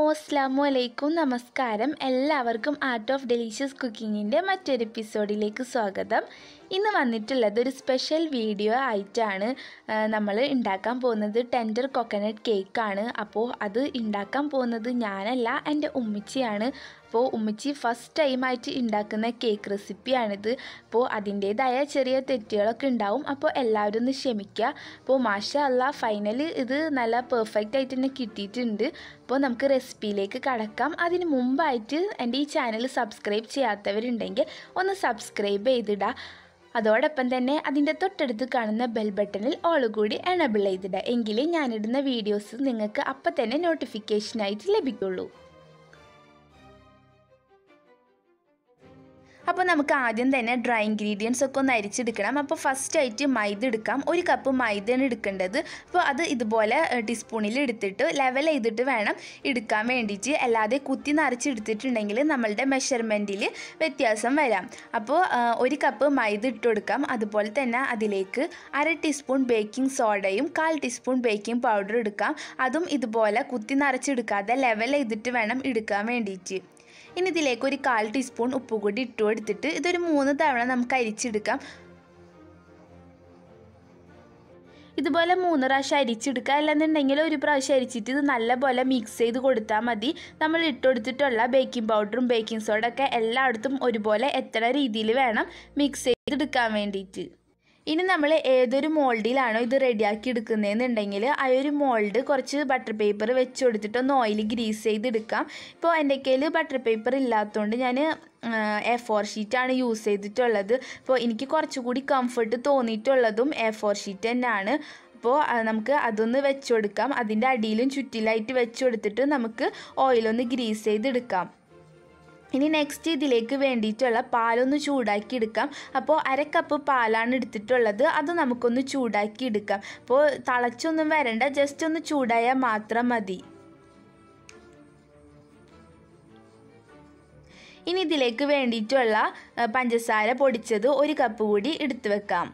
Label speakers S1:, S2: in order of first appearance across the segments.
S1: അസ്സാം വലൈക്കും നമസ്കാരം എല്ലാവർക്കും ആർട്ട് ഓഫ് ഡെലീഷ്യസ് കുക്കിങ്ങിൻ്റെ മറ്റൊരു എപ്പിസോഡിലേക്ക് സ്വാഗതം ഇന്ന് വന്നിട്ടുള്ളത് ഒരു സ്പെഷ്യൽ വീഡിയോ ആയിട്ടാണ് നമ്മൾ ഉണ്ടാക്കാൻ പോകുന്നത് ടെൻഡർ കൊക്കനട്ട് കേക്കാണ് അപ്പോൾ അത് ഉണ്ടാക്കാൻ പോകുന്നത് ഞാനല്ല എൻ്റെ ഉമ്മച്ചിയാണ് അപ്പോൾ ഉമ്മച്ചി ഫസ്റ്റ് ടൈമായിട്ട് ഉണ്ടാക്കുന്ന കേക്ക് റെസിപ്പിയാണിത് അപ്പോൾ അതിൻ്റേതായ ചെറിയ തെറ്റുകളൊക്കെ ഉണ്ടാവും അപ്പോൾ എല്ലാവരും ഒന്ന് ക്ഷമിക്കുക അപ്പോൾ മാഷ അല്ല ഫൈനലി ഇത് നല്ല പെർഫെക്റ്റ് ആയിട്ട് തന്നെ കിട്ടിയിട്ടുണ്ട് അപ്പോൾ നമുക്ക് റെസിപ്പിയിലേക്ക് കടക്കാം അതിന് മുമ്പായിട്ട് എൻ്റെ ഈ ചാനൽ സബ്സ്ക്രൈബ് ചെയ്യാത്തവരുണ്ടെങ്കിൽ ഒന്ന് സബ്സ്ക്രൈബ് ചെയ്തിടുക അതോടൊപ്പം തന്നെ അതിൻ്റെ തൊട്ടടുത്ത് കാണുന്ന ബെൽ ബട്ടണിൽ ഓൾ കൂടി എനബിൾ ചെയ്തിടുക എങ്കിലേ ഞാനിടുന്ന വീഡിയോസ് നിങ്ങൾക്ക് അപ്പം തന്നെ നോട്ടിഫിക്കേഷനായിട്ട് ലഭിക്കുള്ളൂ അപ്പോൾ നമുക്ക് ആദ്യം തന്നെ ഡ്രൈ ഇൻഗ്രീഡിയൻസ് ഒക്കെ ഒന്ന് അരിച്ചെടുക്കണം അപ്പോൾ ഫസ്റ്റ് ആയിട്ട് മൈദ എടുക്കാം ഒരു കപ്പ് മൈദയാണ് എടുക്കേണ്ടത് അപ്പോൾ അത് ഇതുപോലെ ടീസ്പൂണിൽ എടുത്തിട്ട് ലെവൽ ചെയ്തിട്ട് വേണം എടുക്കാൻ വേണ്ടിയിട്ട് അല്ലാതെ കുത്തി നിറച്ചെടുത്തിട്ടുണ്ടെങ്കിൽ നമ്മളുടെ മെഷർമെൻറ്റിൽ വ്യത്യാസം വരാം അപ്പോൾ ഒരു കപ്പ് മൈദ ഇട്ട് കൊടുക്കാം അതുപോലെ തന്നെ അതിലേക്ക് അര ടീസ്പൂൺ ബേക്കിംഗ് സോഡയും കാൽ ടീസ്പൂൺ ബേക്കിംഗ് പൗഡർ എടുക്കാം അതും ഇതുപോലെ കുത്തി നിറച്ചെടുക്കാതെ ലെവൽ ചെയ്തിട്ട് വേണം എടുക്കാൻ വേണ്ടിയിട്ട് ഇനി ഇതിലേക്ക് ഒരു കാൽ ടീസ്പൂൺ ഉപ്പ് കൂടി ഇട്ട് കൊടുത്തിട്ട് ഇതൊരു മൂന്ന് തവണ നമുക്ക് അരിച്ചെടുക്കാം ഇതുപോലെ മൂന്ന് പ്രാവശ്യം അരിച്ചെടുക്കുക അല്ലെന്നുണ്ടെങ്കിൽ ഒരു പ്രാവശ്യം അരിച്ചിട്ട് ഇത് നല്ലപോലെ മിക്സ് ചെയ്ത് കൊടുത്താൽ മതി നമ്മൾ ഇട്ട് കൊടുത്തിട്ടുള്ള ബേക്കിംഗ് പൗഡറും ബേക്കിംഗ് സോഡ ഒക്കെ എല്ലായിടത്തും ഒരുപോലെ എത്ര രീതിയിൽ വേണം മിക്സ് ചെയ്തെടുക്കാൻ വേണ്ടിയിട്ട് ഇനി നമ്മൾ ഏതൊരു മോൾഡിലാണോ ഇത് റെഡിയാക്കി എടുക്കുന്നതെന്നുണ്ടെങ്കിൽ ആ ഒരു മോൾഡ് കുറച്ച് ബട്ടർ പേപ്പർ വെച്ച് കൊടുത്തിട്ട് ഒന്ന് ഓയിൽ ഗ്രീസ് ചെയ്തെടുക്കാം ഇപ്പോൾ എൻ്റെ കയ്യിൽ ബട്ടർ പേപ്പർ ഇല്ലാത്തതുകൊണ്ട് ഞാൻ എ ഫോർ ഷീറ്റാണ് യൂസ് ചെയ്തിട്ടുള്ളത് അപ്പോൾ എനിക്ക് കുറച്ചുകൂടി കംഫർട്ട് തോന്നിയിട്ടുള്ളതും എ ഫോർ ഷീറ്റ് തന്നെയാണ് അപ്പോൾ നമുക്ക് അതൊന്ന് വെച്ച് കൊടുക്കാം അതിൻ്റെ അടിയിലും ചുറ്റിലായിട്ട് വെച്ച് കൊടുത്തിട്ട് നമുക്ക് ഓയിലൊന്ന് ഗ്രീസ് ചെയ്തെടുക്കാം ഇനി നെക്സ്റ്റ് ഇതിലേക്ക് വേണ്ടിയിട്ടുള്ള പാലൊന്ന് ചൂടാക്കി എടുക്കാം അപ്പോൾ അര കപ്പ് പാലാണ് എടുത്തിട്ടുള്ളത് അത് നമുക്കൊന്ന് ചൂടാക്കി എടുക്കാം അപ്പോൾ തിളച്ചൊന്നും വരണ്ട ജസ്റ്റ് ഒന്ന് ചൂടായാൽ മാത്രം മതി ഇനി ഇതിലേക്ക് വേണ്ടിയിട്ടുള്ള പഞ്ചസാര പൊടിച്ചത് ഒരു കപ്പ് കൂടി എടുത്തു വെക്കാം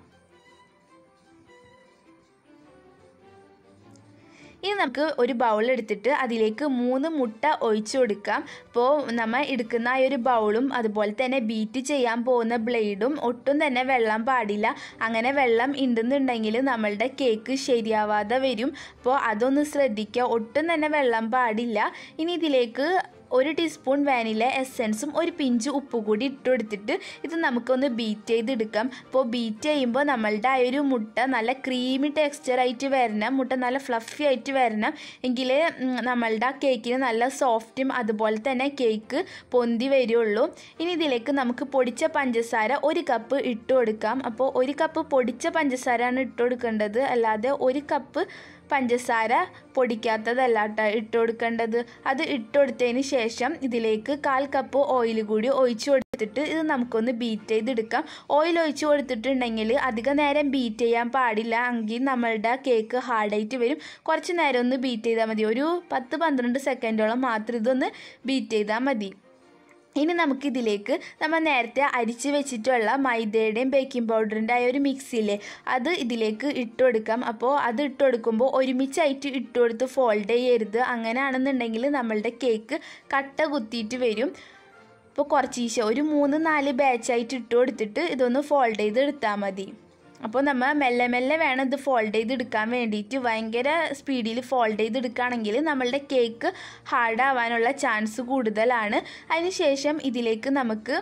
S1: ഇനി നമുക്ക് ഒരു ബൗൾ എടുത്തിട്ട് അതിലേക്ക് മൂന്ന് മുട്ട ഒഴിച്ചു കൊടുക്കാം അപ്പോൾ നമ്മൾ എടുക്കുന്ന ആ ഒരു ബൗളും അതുപോലെ തന്നെ ബീറ്റ് ചെയ്യാൻ പോകുന്ന ബ്ലേഡും ഒട്ടും തന്നെ വെള്ളം പാടില്ല അങ്ങനെ വെള്ളം ഉണ്ടെന്നുണ്ടെങ്കിൽ നമ്മളുടെ കേക്ക് ശരിയാവാതെ വരും അപ്പോൾ അതൊന്ന് ശ്രദ്ധിക്കുക ഒട്ടും തന്നെ വെള്ളം പാടില്ല ഇനി ഇതിലേക്ക് ഒരു ടീസ്പൂൺ വാനില എസെൻസും ഒരു പിഞ്ച് ഉപ്പ് കൂടി ഇട്ട് കൊടുത്തിട്ട് ഇത് നമുക്കൊന്ന് ബീറ്റ് ചെയ്തെടുക്കാം അപ്പോൾ ബീറ്റ് ചെയ്യുമ്പോൾ നമ്മളുടെ ആ ഒരു മുട്ട നല്ല ക്രീമി ടെക്സ്ചറായിട്ട് വരണം മുട്ട നല്ല ഫ്ലഫി ആയിട്ട് വരണം എങ്കിലേ നമ്മളുടെ ആ കേക്കിന് നല്ല സോഫ്റ്റും അതുപോലെ തന്നെ കേക്ക് പൊന്തി വരുള്ളൂ ഇനി ഇതിലേക്ക് നമുക്ക് പൊടിച്ച പഞ്ചസാര ഒരു കപ്പ് ഇട്ട് കൊടുക്കാം അപ്പോൾ ഒരു കപ്പ് പൊടിച്ച പഞ്ചസാരയാണ് ഇട്ട് കൊടുക്കേണ്ടത് അല്ലാതെ ഒരു കപ്പ് പഞ്ചസാര പൊടിക്കാത്തതല്ല കേട്ടോ ഇട്ട് കൊടുക്കേണ്ടത് അത് ഇട്ട് കൊടുത്തതിന് ശേഷം ഇതിലേക്ക് കാൽ കപ്പ് ഓയിൽ കൂടി ഒഴിച്ചു കൊടുത്തിട്ട് ഇത് നമുക്കൊന്ന് ബീറ്റ് ചെയ്തെടുക്കാം ഓയിൽ ഒഴിച്ചു കൊടുത്തിട്ടുണ്ടെങ്കിൽ അധിക നേരം ബീറ്റ് ചെയ്യാൻ പാടില്ല എങ്കിൽ നമ്മളുടെ കേക്ക് ഹാർഡായിട്ട് വരും കുറച്ച് നേരം ഒന്ന് ബീറ്റ് ചെയ്താൽ മതി ഒരു പത്ത് പന്ത്രണ്ട് സെക്കൻഡോളം മാത്രം ഇതൊന്ന് ബീറ്റ് ചെയ്താൽ മതി ഇനി നമുക്കിതിലേക്ക് നമ്മൾ നേരത്തെ അരിച്ച് വെച്ചിട്ടുള്ള മൈദയുടെയും ബേക്കിംഗ് പൗഡറിൻ്റെ ആ ഒരു മിക്സിയില്ലേ അത് ഇതിലേക്ക് ഇട്ട് കൊടുക്കാം അപ്പോൾ അത് ഇട്ട് കൊടുക്കുമ്പോൾ ഒരുമിച്ചായിട്ട് ഇട്ട് കൊടുത്ത് ഫോൾഡ് ചെയ്യരുത് അങ്ങനെയാണെന്നുണ്ടെങ്കിൽ നമ്മളുടെ കേക്ക് കട്ട കുത്തിയിട്ട് വരും അപ്പോൾ കുറച്ച് ഈശോ ഒരു മൂന്ന് നാല് ബാച്ചായിട്ട് ഇട്ട് കൊടുത്തിട്ട് ഇതൊന്ന് ഫോൾഡ് ചെയ്ത് എടുത്താൽ മതി അപ്പോൾ നമ്മൾ മെല്ലെ മെല്ലെ വേണം ഇത് ഫോൾഡ് ചെയ്ത് എടുക്കാൻ വേണ്ടിയിട്ട് ഭയങ്കര സ്പീഡിൽ ഫോൾഡ് ചെയ്ത് എടുക്കുകയാണെങ്കിൽ നമ്മളുടെ കേക്ക് ഹാർഡ് ആവാനുള്ള ചാൻസ് കൂടുതലാണ് അതിനുശേഷം ഇതിലേക്ക് നമുക്ക്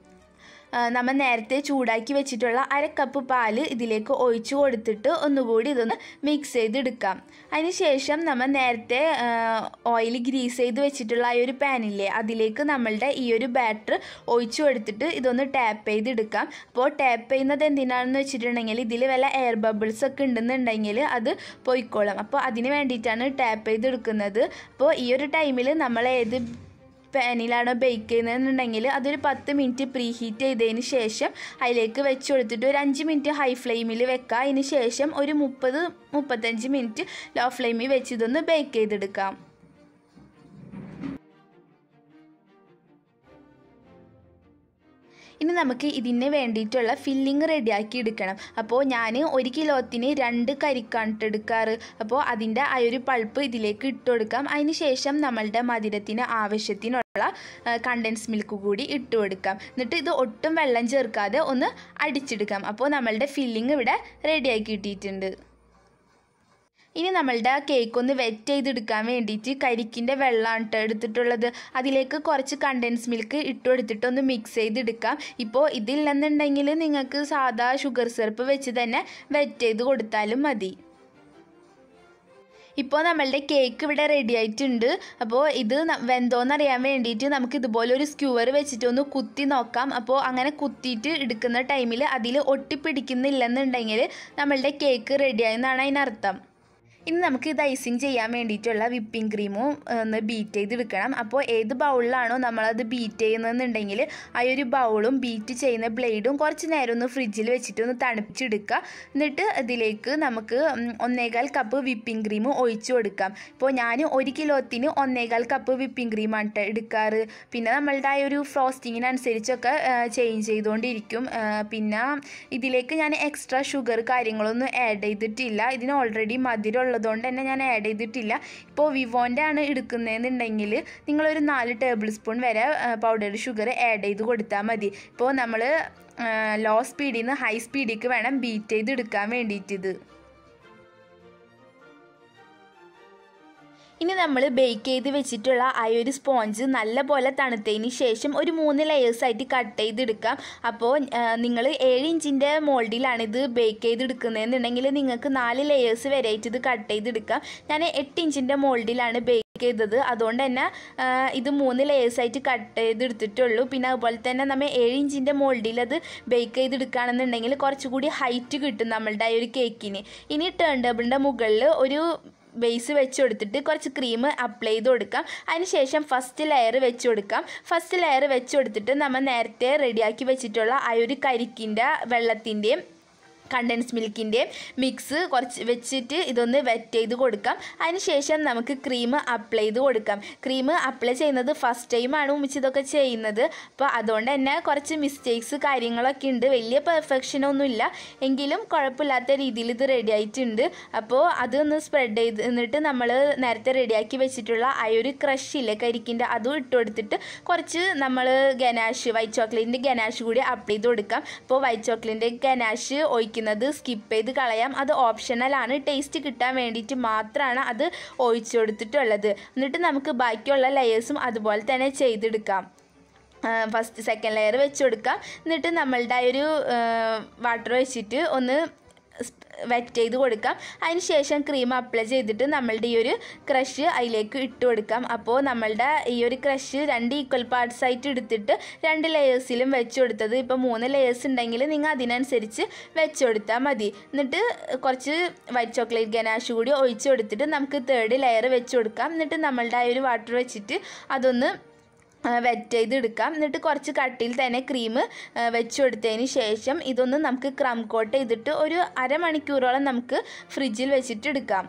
S1: നമ്മൾ നേരത്തെ ചൂടാക്കി വെച്ചിട്ടുള്ള അര കപ്പ് പാല് ഇതിലേക്ക് ഒഴിച്ചു കൊടുത്തിട്ട് ഒന്നുകൂടി ഇതൊന്ന് മിക്സ് ചെയ്തെടുക്കാം അതിനുശേഷം നമ്മൾ നേരത്തെ ഓയിൽ ഗ്രീസ് ചെയ്ത് വെച്ചിട്ടുള്ള ആ ഒരു പാനില്ലേ അതിലേക്ക് നമ്മളുടെ ഈ ഒരു ബാറ്റർ ഒഴിച്ചു കൊടുത്തിട്ട് ഇതൊന്ന് ടാപ്പ് ചെയ്തെടുക്കാം അപ്പോൾ ടാപ്പ് ചെയ്യുന്നത് എന്തിനാണെന്ന് വെച്ചിട്ടുണ്ടെങ്കിൽ ഇതിൽ വല്ല എയർ ബബിൾസ് ഒക്കെ ഉണ്ടെന്നുണ്ടെങ്കിൽ അത് പൊയ്ക്കോളും അപ്പോൾ അതിന് വേണ്ടിയിട്ടാണ് ടാപ്പ് ചെയ്തെടുക്കുന്നത് അപ്പോൾ ഈ ഒരു ടൈമിൽ നമ്മൾ ഏത് പാനിലാണോ ബേക്ക് ചെയ്യുന്നതെന്നുണ്ടെങ്കിൽ അതൊരു പത്ത് മിനിറ്റ് പ്രീ ഹീറ്റ് ചെയ്തതിന് ശേഷം അതിലേക്ക് വെച്ച് കൊടുത്തിട്ട് ഒരു അഞ്ച് മിനിറ്റ് ഹൈ ഫ്ലെയിമിൽ വെക്കുക അതിന് ശേഷം ഒരു മുപ്പത് മുപ്പത്തഞ്ച് മിനിറ്റ് ലോ ഫ്ലെയിമിൽ വെച്ച് ഇതൊന്ന് ബേക്ക് ചെയ്തെടുക്കാം ഇനി നമുക്ക് ഇതിന് വേണ്ടിയിട്ടുള്ള ഫില്ലിങ് റെഡിയാക്കി എടുക്കണം അപ്പോൾ ഞാൻ ഒരു കിലോത്തിന് രണ്ട് കരിക്കാണ് എടുക്കാറ് അപ്പോൾ അതിൻ്റെ ആ ഒരു പൾപ്പ് ഇതിലേക്ക് ഇട്ട് കൊടുക്കാം അതിന് ശേഷം നമ്മളുടെ മധുരത്തിന് ആവശ്യത്തിനുള്ള കണ്ടൻസ് മിൽക്ക് കൂടി ഇട്ട് കൊടുക്കാം എന്നിട്ട് ഇത് ഒട്ടും വെള്ളം ചേർക്കാതെ ഒന്ന് അടിച്ചെടുക്കാം അപ്പോൾ നമ്മളുടെ ഫില്ലിങ് ഇവിടെ റെഡിയാക്കി കിട്ടിയിട്ടുണ്ട് ഇനി നമ്മളുടെ കേക്ക് ഒന്ന് വെറ്റ് ചെയ്തെടുക്കാൻ വേണ്ടിയിട്ട് കരിക്കിൻ്റെ വെള്ളമാണ് കേട്ടോ എടുത്തിട്ടുള്ളത് അതിലേക്ക് കുറച്ച് കണ്ടൻസ് മിൽക്ക് ഇട്ട് കൊടുത്തിട്ട് ഒന്ന് മിക്സ് ചെയ്തെടുക്കാം ഇപ്പോൾ ഇതില്ലെന്നുണ്ടെങ്കിൽ നിങ്ങൾക്ക് സാധാ ഷുഗർ സിറപ്പ് വെച്ച് തന്നെ വെറ്റ് ചെയ്ത് കൊടുത്താലും മതി ഇപ്പോൾ നമ്മളുടെ കേക്ക് ഇവിടെ റെഡി ആയിട്ടുണ്ട് അപ്പോൾ ഇത് വെന്തോന്നറിയാൻ വേണ്ടിയിട്ട് നമുക്ക് ഇതുപോലെ ഒരു സ്ക്യൂവർ വെച്ചിട്ട് ഒന്ന് കുത്തി നോക്കാം അപ്പോൾ അങ്ങനെ കുത്തിയിട്ട് എടുക്കുന്ന ടൈമിൽ അതിൽ ഒട്ടിപ്പിടിക്കുന്നില്ലെന്നുണ്ടെങ്കിൽ നമ്മളുടെ കേക്ക് റെഡിയായെന്നാണ് അതിനർത്ഥം ഇനി നമുക്ക് ഇത് ഐസിങ് ചെയ്യാൻ വേണ്ടിയിട്ടുള്ള വിപ്പിംഗ് ക്രീമും ഒന്ന് ബീറ്റ് ചെയ്തെടുക്കണം അപ്പോൾ ഏത് ബൗളിലാണോ നമ്മളത് ബീറ്റ് ചെയ്യുന്നതെന്നുണ്ടെങ്കിൽ ആ ഒരു ബൗളും ബീറ്റ് ചെയ്യുന്ന ബ്ലേഡും കുറച്ച് നേരം ഒന്ന് ഫ്രിഡ്ജിൽ വെച്ചിട്ട് ഒന്ന് തണുപ്പിച്ചെടുക്കുക എന്നിട്ട് ഇതിലേക്ക് നമുക്ക് ഒന്നേകാൽ കപ്പ് വിപ്പിംഗ് ക്രീം ഒഴിച്ചു കൊടുക്കാം ഇപ്പോൾ ഞാൻ ഒരു കിലോത്തിന് ഒന്നേകാൽ കപ്പ് വിപ്പിംഗ് ക്രീമാണ് കേട്ടോ എടുക്കാറ് പിന്നെ നമ്മളുടെ ആ ഒരു ഫ്രോസ്റ്റിങ്ങിനനുസരിച്ചൊക്കെ ചേഞ്ച് ചെയ്തുകൊണ്ടിരിക്കും പിന്നെ ഇതിലേക്ക് ഞാൻ എക്സ്ട്രാ ഷുഗർ കാര്യങ്ങളൊന്നും ആഡ് ചെയ്തിട്ടില്ല ഇതിന് ഓൾറെഡി മധുരമുള്ള ഉള്ളതുകൊണ്ട് തന്നെ ഞാൻ ആഡ് ചെയ്തിട്ടില്ല ഇപ്പോൾ വിവോൻ്റെ ആണ് എടുക്കുന്നതെന്നുണ്ടെങ്കിൽ നിങ്ങളൊരു നാല് ടേബിൾ സ്പൂൺ വരെ പൗഡർ ഷുഗർ ആഡ് ചെയ്ത് കൊടുത്താൽ മതി ഇപ്പോൾ നമ്മൾ ലോ സ്പീഡിൽ നിന്ന് ഹൈ സ്പീഡിലേക്ക് വേണം ബീറ്റ് ചെയ്ത് എടുക്കാൻ വേണ്ടിയിട്ട് ഇത് ഇനി നമ്മൾ ബേക്ക് ചെയ്ത് വെച്ചിട്ടുള്ള ആ ഒരു സ്പോഞ്ച് നല്ല പോലെ തണുത്തതിന് ശേഷം ഒരു മൂന്ന് ലെയേഴ്സായിട്ട് കട്ട് ചെയ്തെടുക്കാം അപ്പോൾ നിങ്ങൾ ഏഴ് ഇഞ്ചിൻ്റെ മോൾഡിലാണ് ഇത് ബേക്ക് ചെയ്തെടുക്കുന്നതെന്നുണ്ടെങ്കിൽ നിങ്ങൾക്ക് നാല് ലെയേഴ്സ് വരെയായിട്ട് ഇത് കട്ട് ചെയ്തെടുക്കാം ഞാൻ എട്ട് ഇഞ്ചിൻ്റെ മോൾഡിലാണ് ബേക്ക് ചെയ്തത് അതുകൊണ്ട് തന്നെ ഇത് മൂന്ന് ലെയേഴ്സായിട്ട് കട്ട് ചെയ്തെടുത്തിട്ടുള്ളൂ പിന്നെ അതുപോലെ തന്നെ നമ്മൾ ഏഴ് ഇഞ്ചിൻ്റെ മോൾഡിൽ അത് ബേക്ക് ചെയ്തെടുക്കുകയാണെന്നുണ്ടെങ്കിൽ കുറച്ചുകൂടി ഹൈറ്റ് കിട്ടും നമ്മളുടെ ആ ഒരു കേക്കിന് ഇനി ടേൺ ടേബിളിൻ്റെ മുകളിൽ ഒരു ബേസ് വെച്ച് കൊടുത്തിട്ട് കുറച്ച് ക്രീം അപ്ലൈ ചെയ്ത് കൊടുക്കാം അതിനുശേഷം ഫസ്റ്റ് ലെയർ വെച്ച് കൊടുക്കാം ഫസ്റ്റ് ലെയർ വെച്ച് കൊടുത്തിട്ട് നമ്മൾ നേരത്തെ റെഡിയാക്കി വെച്ചിട്ടുള്ള ആ ഒരു കരിക്കിൻ്റെ വെള്ളത്തിൻ്റെയും കണ്ടൻസ് മിൽക്കിൻ്റെ മിക്സ് കുറച്ച് വെച്ചിട്ട് ഇതൊന്ന് വെറ്റ് ചെയ്ത് കൊടുക്കാം അതിനുശേഷം നമുക്ക് ക്രീം അപ്ലൈ ചെയ്ത് കൊടുക്കാം ക്രീം അപ്ലൈ ചെയ്യുന്നത് ഫസ്റ്റ് ടൈമാണ് ഉമ്മിച്ച് ഇതൊക്കെ ചെയ്യുന്നത് അപ്പോൾ അതുകൊണ്ട് തന്നെ കുറച്ച് മിസ്റ്റേക്സ് കാര്യങ്ങളൊക്കെ ഉണ്ട് വലിയ പെർഫെക്ഷനൊന്നുമില്ല എങ്കിലും കുഴപ്പമില്ലാത്ത രീതിയിൽ ഇത് റെഡി ആയിട്ടുണ്ട് അപ്പോൾ അതൊന്ന് സ്പ്രെഡ് ചെയ്ത് എന്നിട്ട് നമ്മൾ നേരത്തെ റെഡിയാക്കി വെച്ചിട്ടുള്ള ആ ഒരു ക്രഷ് ഇല്ലേ കരിക്കിൻ്റെ അതും ഇട്ട് കൊടുത്തിട്ട് കുറച്ച് നമ്മൾ ഗനാഷ് വൈറ്റ് ചോക്ലേറ്റിൻ്റെ ഗനാഷ് കൂടി അപ്ലൈ ചെയ്ത് കൊടുക്കാം അപ്പോൾ വൈറ്റ് ചോക്ലേറ്റിൻ്റെ ഗനാഷ് ഒഴിക്കുന്നത് സ്കിപ്പ് ചെയ്ത് കളയാം അത് ഓപ്ഷണലാണ് ടേസ്റ്റ് കിട്ടാൻ വേണ്ടിയിട്ട് മാത്രമാണ് അത് ഒഴിച്ചു കൊടുത്തിട്ടുള്ളത് എന്നിട്ട് നമുക്ക് ബാക്കിയുള്ള ലെയേഴ്സും അതുപോലെ തന്നെ ചെയ്തെടുക്കാം ഫസ്റ്റ് സെക്കൻഡ് ലെയർ വെച്ച് കൊടുക്കാം എന്നിട്ട് നമ്മളുടെ ആ ഒരു വാട്ടർ വെച്ചിട്ട് ഒന്ന് വെറ്റ് ചെയ്ത് കൊടുക്കാം അതിന് ശേഷം ക്രീം അപ്ലൈ ചെയ്തിട്ട് നമ്മളുടെ ഈ ഒരു ക്രഷ് അതിലേക്ക് ഇട്ട് കൊടുക്കാം അപ്പോൾ നമ്മളുടെ ഈ ഒരു ക്രഷ് രണ്ട് ഈക്വൽ പാർട്സ് ആയിട്ട് എടുത്തിട്ട് രണ്ട് ലെയേഴ്സിലും വെച്ച് കൊടുത്തത് ഇപ്പോൾ മൂന്ന് ലെയേഴ്സ് ഉണ്ടെങ്കിൽ നിങ്ങൾ അതിനനുസരിച്ച് വെച്ച് കൊടുത്താൽ മതി എന്നിട്ട് കുറച്ച് വൈറ്റ് ചോക്ലേറ്റ് ഗനാഷ് കൂടി ഒഴിച്ച് കൊടുത്തിട്ട് നമുക്ക് തേർഡ് ലെയർ വെച്ച് കൊടുക്കാം എന്നിട്ട് നമ്മളുടെ ആ ഒരു വാട്ടർ വെച്ചിട്ട് അതൊന്ന് വെറ്റ് ചെയ്തെടുക്കാം എന്നിട്ട് കുറച്ച് കട്ടിയിൽ തന്നെ ക്രീം വെച്ച് കൊടുത്തതിന് ശേഷം ഇതൊന്ന് നമുക്ക് ക്രം കോട്ട് ചെയ്തിട്ട് ഒരു അരമണിക്കൂറോളം നമുക്ക് ഫ്രിഡ്ജിൽ വെച്ചിട്ട് എടുക്കാം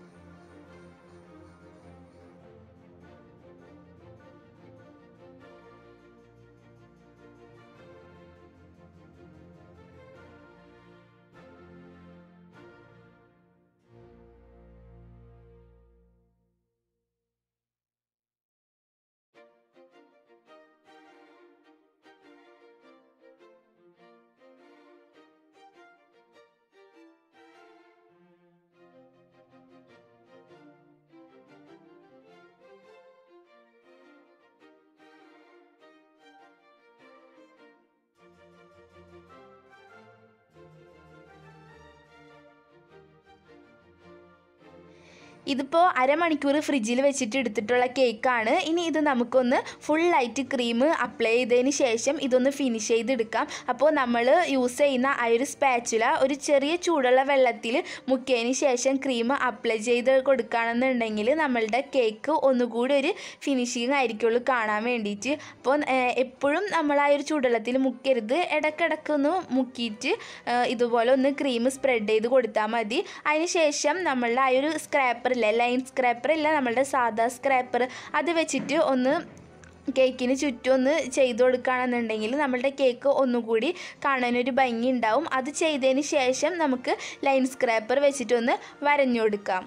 S1: ഇതിപ്പോൾ അരമണിക്കൂർ ഫ്രിഡ്ജിൽ വെച്ചിട്ട് എടുത്തിട്ടുള്ള കേക്കാണ് ഇനി ഇത് നമുക്കൊന്ന് ഫുള്ളായിട്ട് ക്രീം അപ്ലൈ ചെയ്തതിന് ശേഷം ഇതൊന്ന് ഫിനിഷ് ചെയ്തെടുക്കാം അപ്പോൾ നമ്മൾ യൂസ് ചെയ്യുന്ന ആ ഒരു സ്പാച്ചുല ഒരു ചെറിയ ചൂടുള്ള വെള്ളത്തിൽ മുക്കിയതിന് ശേഷം ക്രീം അപ്ലൈ ചെയ്ത് കൊടുക്കുകയാണെന്നുണ്ടെങ്കിൽ നമ്മളുടെ കേക്ക് ഒന്നുകൂടി ഒരു ഫിനിഷിങ് ആയിരിക്കുള്ളൂ കാണാൻ വേണ്ടിയിട്ട് അപ്പോൾ എപ്പോഴും നമ്മൾ ആ ഒരു ചൂടുവെള്ളത്തിൽ മുക്കരുത് ഇടയ്ക്കിടയ്ക്കൊന്ന് മുക്കിയിട്ട് ഇതുപോലെ ഒന്ന് ക്രീം സ്പ്രെഡ് ചെയ്ത് കൊടുത്താൽ മതി അതിന് ശേഷം നമ്മളുടെ ആ ഒരു സ്ക്രാപ്പർ ഇല്ലേ ലൈൻ സ്ക്രാപ്പർ ഇല്ല നമ്മളുടെ സാധാ സ്ക്രാപ്പർ അത് വെച്ചിട്ട് ഒന്ന് കേക്കിന് ചുറ്റും ഒന്ന് ചെയ്ത് കൊടുക്കുകയാണെന്നുണ്ടെങ്കിൽ നമ്മളുടെ കേക്ക് ഒന്നുകൂടി കാണാനൊരു ഭംഗി ഉണ്ടാവും അത് ചെയ്തതിന് ശേഷം നമുക്ക് ലൈൻ സ്ക്രാപ്പർ വെച്ചിട്ടൊന്ന് വരഞ്ഞു കൊടുക്കാം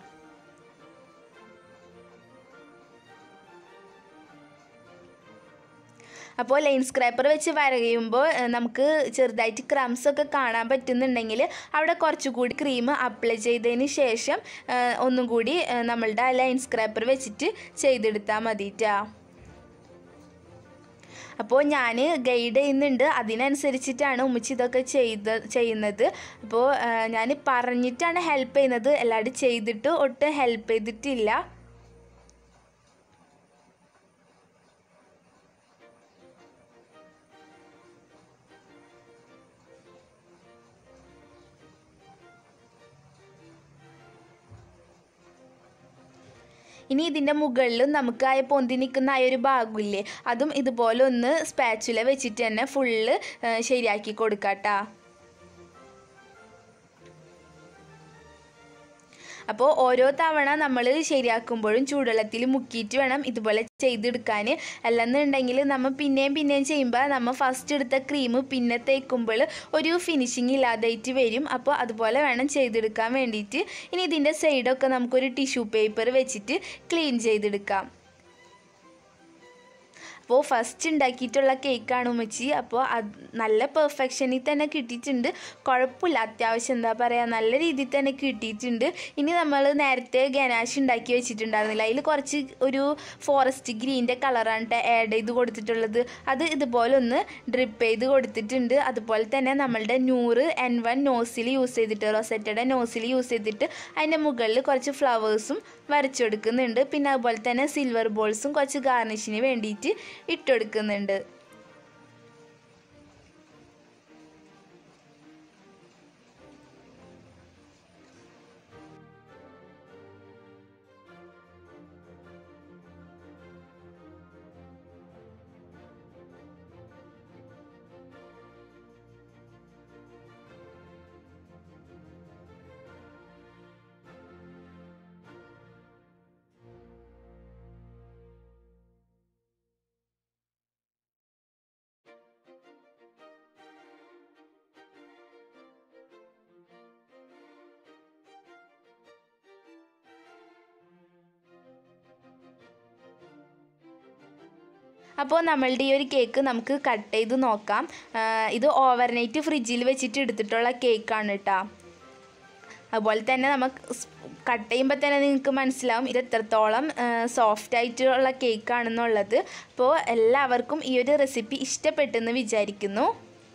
S1: അപ്പോൾ ലൈൻ സ്ക്രാപ്പർ വെച്ച് വരയുമ്പോൾ ഏഹ്, നമുക്ക് ചെറുതായിട്ട് ക്രംസ് ഒക്കെ കാണാൻ പറ്റുന്നുണ്ടെങ്കിൽ അവിടെ കുറച്ചുകൂടി ക്രീം അപ്ലൈ ചെയ്തതിന് ശേഷം ഏഹ്, ഒന്നും കൂടി ഏഹ്, നമ്മളുടെ ആ ലൈൻ സ്ക്രാപ്പർ വെച്ചിട്ട് ചെയ്തെടുത്താൽ മതിട്ടാ അപ്പോൾ ഞാൻ ഗൈഡ് ചെയ്യുന്നുണ്ട് അതിനനുസരിച്ചിട്ടാണ് ഉമ്മച്ചി ഇതൊക്കെ ചെയ്ത് ചെയ്യുന്നത് അപ്പോൾ ഞാൻ പറഞ്ഞിട്ടാണ് ഹെൽപ്പ് ചെയ്യുന്നത് അല്ലാണ്ട് ചെയ്തിട്ട് ഒട്ടും ഹെൽപ്പ് ചെയ്തിട്ടില്ല ഇനി ഇതിൻ്റെ മുകളിലും നമുക്ക് ആ പൊന്തി നിൽക്കുന്ന ആ ഒരു ഭാഗമില്ലേ അതും ഇതുപോലെ ഒന്ന് സ്പാച്ചുല വെച്ചിട്ട് തന്നെ ഫുള്ള് ശരിയാക്കി കൊടുക്കാട്ടാ അപ്പോൾ ഓരോ തവണ നമ്മൾ ശരിയാക്കുമ്പോഴും ചൂടുവെള്ളത്തിൽ മുക്കിയിട്ട് വേണം ഇതുപോലെ ചെയ്തെടുക്കാൻ അല്ലെന്നുണ്ടെങ്കിൽ നമ്മൾ പിന്നെയും പിന്നെയും ചെയ്യുമ്പോൾ നമ്മൾ ഫസ്റ്റ് എടുത്ത ക്രീം പിന്നെ തേക്കുമ്പോൾ ഒരു ഫിനിഷിങ് ഇല്ലാതായിട്ട് വരും അപ്പോൾ അതുപോലെ വേണം ചെയ്തെടുക്കാൻ വേണ്ടിയിട്ട് ഇനി ഇതിൻ്റെ സൈഡൊക്കെ നമുക്കൊരു ടിഷ്യൂ പേപ്പർ വെച്ചിട്ട് ക്ലീൻ ചെയ്തെടുക്കാം അപ്പോൾ ഫസ്റ്റ് ഉണ്ടാക്കിയിട്ടുള്ള കേക്കാണ് ഉമ്മച്ചി അപ്പോൾ അത് നല്ല പെർഫെക്ഷനിൽ തന്നെ കിട്ടിയിട്ടുണ്ട് കുഴപ്പമില്ല അത്യാവശ്യം എന്താ പറയുക നല്ല രീതിയിൽ തന്നെ കിട്ടിയിട്ടുണ്ട് ഇനി നമ്മൾ നേരത്തെ ഗനാഷ് ഉണ്ടാക്കി വെച്ചിട്ടുണ്ടായിരുന്നില്ല അതിൽ കുറച്ച് ഒരു ഫോറസ്റ്റ് ഗ്രീൻ്റെ കളറാണ് ആഡ് ചെയ്ത് കൊടുത്തിട്ടുള്ളത് അത് ഇതുപോലെ ഒന്ന് ഡ്രിപ്പ് ചെയ്ത് കൊടുത്തിട്ടുണ്ട് അതുപോലെ തന്നെ നമ്മളുടെ നൂറ് എൻ വൺ നോസിൽ യൂസ് ചെയ്തിട്ട് റൊസറ്റയുടെ നോസിൽ യൂസ് ചെയ്തിട്ട് അതിൻ്റെ മുകളിൽ കുറച്ച് ഫ്ലവേഴ്സും വരച്ചെടുക്കുന്നുണ്ട് പിന്നെ അതുപോലെ തന്നെ സിൽവർ ബോൾസും കുറച്ച് ഗാർണിഷിന് വേണ്ടിയിട്ട് ഇട്ടെടുക്കുന്നുണ്ട് അപ്പോൾ നമ്മളുടെ ഈ ഒരു കേക്ക് നമുക്ക് കട്ട് ചെയ്ത് നോക്കാം ആ, ഇത് ഓവർനൈറ്റ് ഫ്രിഡ്ജിൽ വെച്ചിട്ട് എടുത്തിട്ടുള്ള കേക്കാണ് കേട്ടോ അതുപോലെ തന്നെ നമുക്ക് കട്ട് ചെയ്യുമ്പോൾ തന്നെ നിങ്ങൾക്ക് മനസ്സിലാവും ഇത് എത്രത്തോളം സോഫ്റ്റ് ആയിട്ടുള്ള കേക്കാണെന്നുള്ളത് അപ്പോൾ എല്ലാവർക്കും ഈ ഒരു റെസിപ്പി ഇഷ്ടപ്പെട്ടെന്ന് വിചാരിക്കുന്നു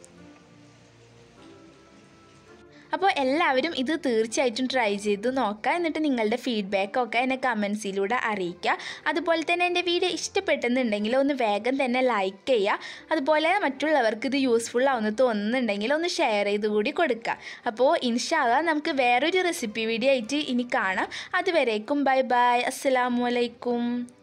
S1: അപ്പോൾ എല്ലാവരും ഇത് തീർച്ചയായിട്ടും ട്രൈ ചെയ്ത് നോക്കുക എന്നിട്ട് നിങ്ങളുടെ ഫീഡ്ബാക്കൊക്കെ എന്നെ കമൻസിലൂടെ അറിയിക്കുക അതുപോലെ തന്നെ എൻ്റെ വീഡിയോ ഇഷ്ടപ്പെട്ടെന്നുണ്ടെങ്കിൽ ഒന്ന് വേഗം തന്നെ ലൈക്ക് ചെയ്യുക അതുപോലെ മറ്റുള്ളവർക്ക് ഇത് യൂസ്ഫുൾ ആവുമെന്ന് തോന്നുന്നുണ്ടെങ്കിൽ ഒന്ന് ഷെയർ ചെയ്ത് കൂടി കൊടുക്കുക അപ്പോൾ ഇൻഷാല്ല നമുക്ക് വേറൊരു റെസിപ്പി വീഡിയോ ആയിട്ട് ഇനി കാണാം അതുവരേക്കും ബൈ ബൈ അസ്സലാമു അലൈക്കും